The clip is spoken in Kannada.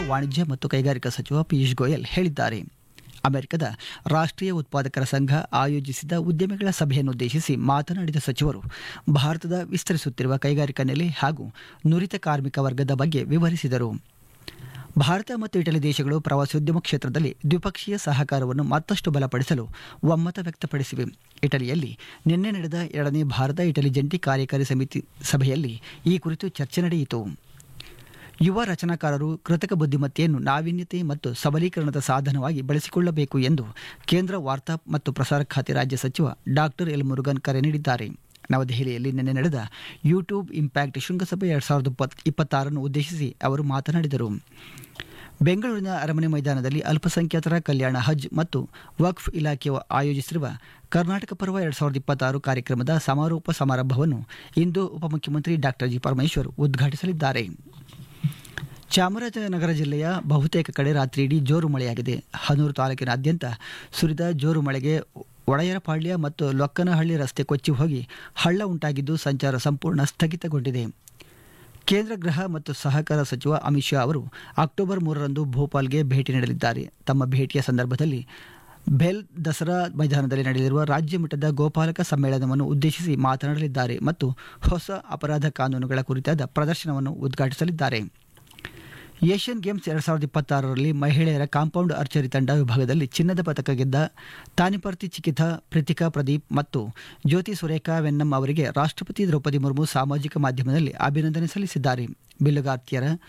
ವಾಣಿಜ್ಯ ಮತ್ತು ಕೈಗಾರಿಕಾ ಸಚಿವ ಪಿಯೂಷ್ ಗೋಯಲ್ ಹೇಳಿದ್ದಾರೆ ಅಮೆರಿಕದ ರಾಷ್ಟ್ರೀಯ ಉತ್ಪಾದಕರ ಸಂಘ ಆಯೋಜಿಸಿದ ಉದ್ಯಮಿಗಳ ಸಭೆಯನ್ನುದ್ದೇಶಿಸಿ ಮಾತನಾಡಿದ ಸಚಿವರು ಭಾರತದ ವಿಸ್ತರಿಸುತ್ತಿರುವ ಕೈಗಾರಿಕಾ ನೆಲೆ ಹಾಗೂ ನುರಿತ ಕಾರ್ಮಿಕ ವರ್ಗದ ಬಗ್ಗೆ ವಿವರಿಸಿದರು ಭಾರತ ಮತ್ತು ಇಟಲಿ ದೇಶಗಳು ಪ್ರವಾಸೋದ್ಯಮ ಕ್ಷೇತ್ರದಲ್ಲಿ ದ್ವಿಪಕ್ಷೀಯ ಸಹಕಾರವನ್ನು ಮತ್ತಷ್ಟು ಬಲಪಡಿಸಲು ಒಮ್ಮತ ವ್ಯಕ್ತಪಡಿಸಿವೆ ಇಟಲಿಯಲ್ಲಿ ನಿನ್ನೆ ನಡೆದ ಎರಡನೇ ಭಾರತ ಇಟಲಿ ಜಂಟಿ ಕಾರ್ಯಕಾರಿ ಸಮಿತಿ ಸಭೆಯಲ್ಲಿ ಈ ಕುರಿತು ಚರ್ಚೆ ನಡೆಯಿತು ಯುವ ರಚನಾಕಾರರು ಕೃತಕ ಬುದ್ಧಿಮತ್ತೆಯನ್ನು ನಾವೀನ್ಯತೆ ಮತ್ತು ಸಬಲೀಕರಣದ ಸಾಧನವಾಗಿ ಬಳಸಿಕೊಳ್ಳಬೇಕು ಎಂದು ಕೇಂದ್ರ ವಾರ್ತಾ ಮತ್ತು ಪ್ರಸಾರ ಖಾತೆ ರಾಜ್ಯ ಸಚಿವ ಡಾಕ್ಟರ್ ಎಲ್ ಮುರುಗನ್ ಕರೆ ನೀಡಿದ್ದಾರೆ ನವದೆಹಲಿಯಲ್ಲಿ ನಿನ್ನೆ ನಡೆದ ಯೂಟ್ಯೂಬ್ ಇಂಪ್ಯಾಕ್ಟ್ ಶೃಂಗಸಭೆ ಎರಡ್ ಸಾವಿರದ ಇಪ್ಪತ್ತಾರನ್ನು ಉದ್ದೇಶಿಸಿ ಅವರು ಮಾತನಾಡಿದರು ಬೆಂಗಳೂರಿನ ಅರಮನೆ ಮೈದಾನದಲ್ಲಿ ಅಲ್ಪಸಂಖ್ಯಾತರ ಕಲ್ಯಾಣ ಹಜ್ ಮತ್ತು ವಕ್ಫ್ ಇಲಾಖೆಯು ಆಯೋಜಿಸಿರುವ ಕರ್ನಾಟಕ ಪರ್ವ ಎರಡ್ ಸಾವಿರದ ಇಪ್ಪತ್ತಾರು ಕಾರ್ಯಕ್ರಮದ ಸಮಾರೋಪ ಸಮಾರಂಭವನ್ನು ಇಂದು ಉಪಮುಖ್ಯಮಂತ್ರಿ ಡಾಕ್ಟರ್ ಜಿ ಪರಮೇಶ್ವರ್ ಉದ್ಘಾಟಿಸಲಿದ್ದಾರೆ ಚಾಮರಾಜನಗರ ಜಿಲ್ಲೆಯ ಬಹುತೇಕ ಕಡೆ ರಾತ್ರಿಯಿಡೀ ಜೋರು ಮಳೆಯಾಗಿದೆ ಹನೂರು ತಾಲೂಕಿನಾದ್ಯಂತ ಸುರಿದ ಜೋರು ಮಳೆಗೆ ಒಡೆಯರಪಾಳ್ಯ ಮತ್ತು ಲೊಕ್ಕನಹಳ್ಳಿ ರಸ್ತೆ ಕೊಚ್ಚಿ ಹೋಗಿ ಹಳ್ಳ ಉಂಟಾಗಿದ್ದು ಸಂಚಾರ ಸಂಪೂರ್ಣ ಸ್ಥಗಿತಗೊಂಡಿದೆ ಕೇಂದ್ರ ಗೃಹ ಮತ್ತು ಸಹಕಾರ ಸಚಿವ ಅಮಿತ್ ಶಾ ಅವರು ಅಕ್ಟೋಬರ್ ಮೂರರಂದು ಭೋಪಾಲ್ಗೆ ಭೇಟಿ ನೀಡಲಿದ್ದಾರೆ ತಮ್ಮ ಭೇಟಿಯ ಸಂದರ್ಭದಲ್ಲಿ ಬೆಲ್ ದಸರಾ ಮೈದಾನದಲ್ಲಿ ನಡೆಯಲಿರುವ ರಾಜ್ಯ ಮಟ್ಟದ ಗೋಪಾಲಕ ಸಮ್ಮೇಳನವನ್ನು ಉದ್ದೇಶಿಸಿ ಮಾತನಾಡಲಿದ್ದಾರೆ ಮತ್ತು ಹೊಸ ಅಪರಾಧ ಕಾನೂನುಗಳ ಕುರಿತಾದ ಪ್ರದರ್ಶನವನ್ನು ಉದ್ಘಾಟಿಸಲಿದ್ದಾರೆ ಏಷ್ಯನ್ ಗೇಮ್ಸ್ ಎರಡ್ ಸಾವಿರದ ಇಪ್ಪತ್ತಾರರಲ್ಲಿ ಮಹಿಳೆಯರ ಕಾಂಪೌಂಡ್ ಆರ್ಚರಿ ತಂಡ ವಿಭಾಗದಲ್ಲಿ ಚಿನ್ನದ ಪದಕ ಗೆದ್ದ ತಾನಿಪರ್ತಿ ಚಿಕಿತಾ ಪ್ರಿತಿಕಾ ಪ್ರದೀಪ್ ಮತ್ತು ಜ್ಯೋತಿ ಸುರೇಖಾ ವೆನ್ನಂ ಅವರಿಗೆ ರಾಷ್ಟ್ರಪತಿ ದ್ರೌಪದಿ ಮುರ್ಮು ಸಾಮಾಜಿಕ ಮಾಧ್ಯಮದಲ್ಲಿ ಅಭಿನಂದನೆ ಸಲ್ಲಿಸಿದ್ದಾರೆ ಬಿಲ್ಲುಗಾರ್ತಿಯರ